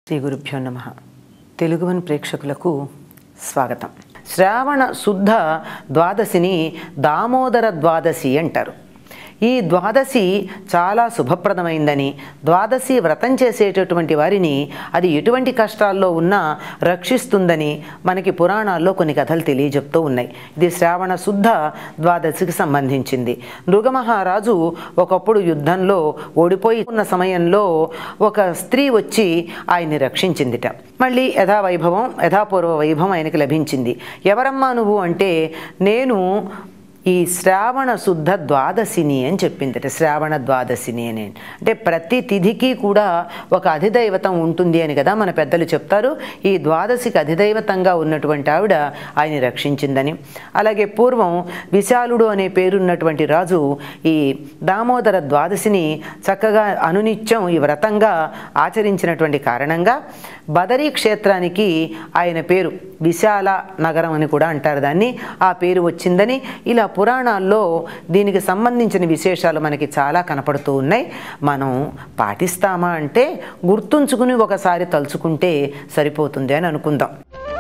శ్రీ గురుభ్యో నమ తెలుగువన్ ప్రేక్షకులకు స్వాగతం శ్రావణ శుద్ధ ద్వాదశిని దామోదర ద్వాదశి అంటారు ఈ ద్వాదశి చాలా శుభప్రదమైందని ద్వాదశి వ్రతం చేసేటటువంటి వారిని అది ఎటువంటి కష్టాల్లో ఉన్నా రక్షిస్తుందని మనకి పురాణాల్లో కొన్ని కథలు తెలియజెప్తూ ఉన్నాయి ఇది శ్రావణ శుద్ధ ద్వాదశికి సంబంధించింది నృగమహారాజు ఒకప్పుడు యుద్ధంలో ఓడిపోయి ఉన్న సమయంలో ఒక స్త్రీ వచ్చి ఆయన్ని రక్షించిందిట మళ్ళీ యథావైభవం యథాపూర్వ వైభవం ఆయనకి లభించింది ఎవరమ్మా నువ్వు అంటే నేను ఈ శ్రావణ శుద్ధ ద్వాదశిని అని చెప్పిందట శ్రావణ ద్వాదశిని అని అంటే ప్రతి తిథికి కూడా ఒక అధిదైవతం ఉంటుంది అని కదా మన పెద్దలు చెప్తారు ఈ ద్వాదశికి అధిదైవతంగా ఉన్నటువంటి ఆవిడ ఆయన రక్షించిందని అలాగే పూర్వం విశాలుడు అనే పేరున్నటువంటి రాజు ఈ దామోదర ద్వాదశిని చక్కగా అనునిత్యం ఈ వ్రతంగా ఆచరించినటువంటి కారణంగా బదరీ క్షేత్రానికి ఆయన పేరు విశాల నగరం అని కూడా అంటారు దాన్ని ఆ పేరు వచ్చిందని ఇలా పురాణాల్లో దీనికి సంబంధించిన విశేషాలు మనకి చాలా కనపడుతూ ఉన్నాయి మనం పాటిస్తామా అంటే గుర్తుంచుకుని ఒకసారి తలుచుకుంటే సరిపోతుంది అని అనుకుందాం